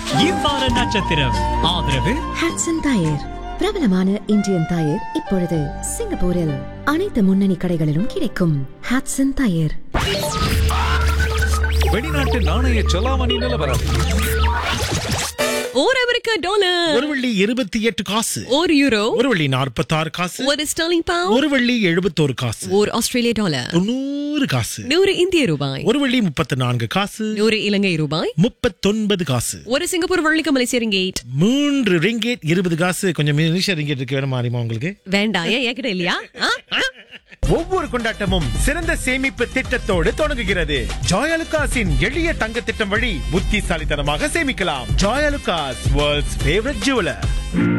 இவ்வார நட்சத்திரம் ஆதரவு Hotson tyre பிரபலமான இந்தியன் டயர் இப்பொழுது சிங்கப்பூரில் அனைத்து முன்னணி கடைகளிலும் கிடைக்கும் ஹாட்சன் டயர் வெளிநாட்டு நாணய செலாவணி நிலவரம் ஒரு அமெரிக்க டாலர் ஒரு வெள்ளி இருபத்தி எட்டு காசு ஒரு யூரோ ஒரு வெள்ளி நாற்பத்தாறு காசு ஒரு ஸ்டர்லிங் பவுண்ட் ஒரு வெள்ளி எழுபத்தோரு காசு ஒரு ஆஸ்திரேலிய டாலர் தொண்ணூறு காசு நூறு இந்திய ரூபாய் ஒரு வெள்ளி முப்பத்தி நான்கு காசு நூறு இலங்கை ரூபாய் முப்பத்தொன்பது காசு ஒரு சிங்கப்பூர் வள்ளிக்க மலேசிய ரிங்கேட் மூன்று ரிங்கேட் இருபது காசு கொஞ்சம் மலேசியா ரிங்கேட் இருக்கு வேணும் மாறிமா உங்களுக்கு வேண்டாம் ஏன் என்கிட்ட இல்லையா ஆ? ஆ? ஒவ்வொரு கொண்டாட்டமும் சிறந்த சேமிப்பு திட்டத்தோடு தொடங்குகிறது ஜாயலுகாஸின் எளிய தங்க திட்டம் வழி புத்திசாலித்தனமாக சேமிக்கலாம் ஜாயலுகாஸ் வேர்ல்ட்ஸ் ஃபேவரட் ஜுவலர்